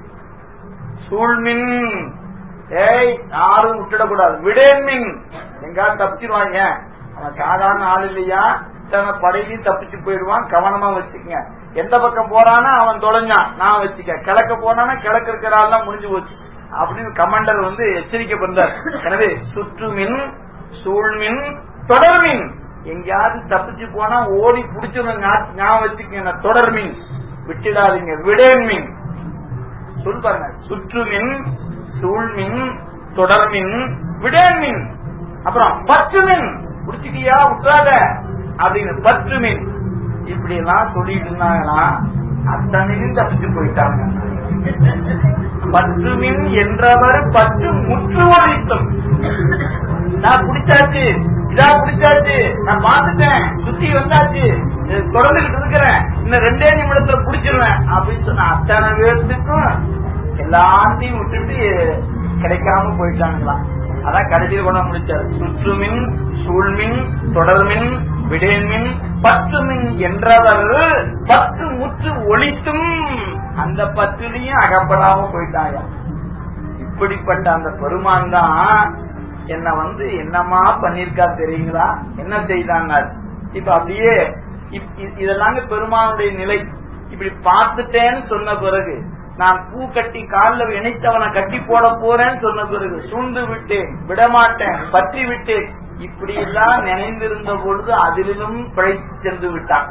சூழ்மின் ஏய் யாரும் விட்டுடக்கூடாது விடேன்மின் எங்காவது தப்பிச்சிருவாங்க அவன் சாதாரண ஆள் இல்லையா இத்தனை படையிலையும் தப்பிச்சு போயிடுவான் கவனமா வச்சுக்கங்க எந்த பக்கம் போறானா அவன் தொலைஞ்சான் நான் வச்சுக்க கிழக்க போனானா கிழக்கு இருக்கிற ஆள்லாம் முடிஞ்சு போச்சு அப்படின்னு கமாண்டர் வந்து எச்சரிக்கை பண்றார் எனவே சுற்றுமின் சூழ்மின் தொடர்மின் எங்கேயாவது தப்பிச்சு போனா ஓடி புடிச்சிடும் ஞாபகம் வச்சுக்கங்க தொடர்மின் விட்டுடாதீங்க விடேன்மின் சொல் பாருங்க சுற்றுமின் சூழ்மின் தொடர்மின் விடேன்மின் அப்புறம் பற்றுமின் புடிச்சுக்கியா விட்டுறாத அப்படின்னு பற்றுமின் இப்படி எல்லாம் சொல்லிட்டு இருந்தாங்கன்னா அத்தனையும் தப்பிச்சு போயிட்டாங்க பற்றுமின் என்றவர் பற்று முற்று ஒழித்தும் நான் பிடிச்சாச்சு இதா பிடிச்சாச்சு நான் பார்த்துட்டேன் சுத்தி வந்தாச்சு இது தொடர்ந்துகிட்டு இருக்கிறேன் இன்னும் ரெண்டே நிமிடத்துல பிடிச்சிருவேன் அப்படின்னு சொன்ன அத்தனை பேர்த்துக்கும் எல்லாத்தையும் விட்டுட்டு கிடைக்காம போயிட்டாங்களாம் அதான் கடைசியில் கொண்டு வந்து முடிச்சாரு சுற்றுமின் சூழ்மின் தொடர்மின் விடேன்மின் பற்றுமின் என்றவர் பத்து முற்று ஒழித்தும் அந்த பற்றிலையும் அகப்படாம போயிட்டாங்க இப்படிப்பட்ட அந்த பெருமான் தான் என்ன வந்து என்னமா பண்ணிருக்கா தெரியுங்களா என்ன செய்தாங்க இப்ப அப்படியே இப்- இ- இதெல்லாங்க பெருமானுடைய நிலை இப்படி பார்த்துட்டேன்னு சொன்ன பிறகு நான் பூ கட்டி காலில் இணைத்தவனை கட்டி போட போறேன்னு சொன்ன பிறகு சூழ்ந்து விட்டேன் விடமாட்டேன் பற்றி விட்டேன் இப்படி எல்லாம் நினைந்திருந்த பொழுது அதிலும் பிழைத்து சென்று விட்டான்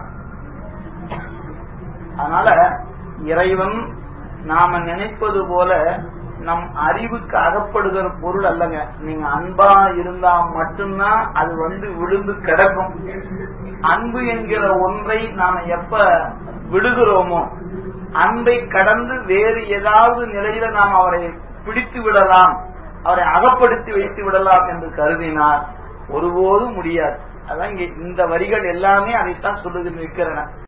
அதனால இறைவன் நாம நினைப்பது போல நம் அறிவுக்கு அகப்படுகிற பொருள் அல்லங்க நீங்க அன்பா இருந்தா மட்டும்தான் அது வந்து விழுந்து கிடக்கும் அன்பு என்கிற ஒன்றை நாம எப்ப விடுகிறோமோ அன்பை கடந்து வேறு ஏதாவது நிலையில நாம் அவரை பிடித்து விடலாம் அவரை அகப்படுத்தி வைத்து விடலாம் என்று கருதினால் ஒருபோதும் முடியாது அதான் இங்க இந்த வரிகள் எல்லாமே அதைத்தான் சொல்லுது நிற்கிறன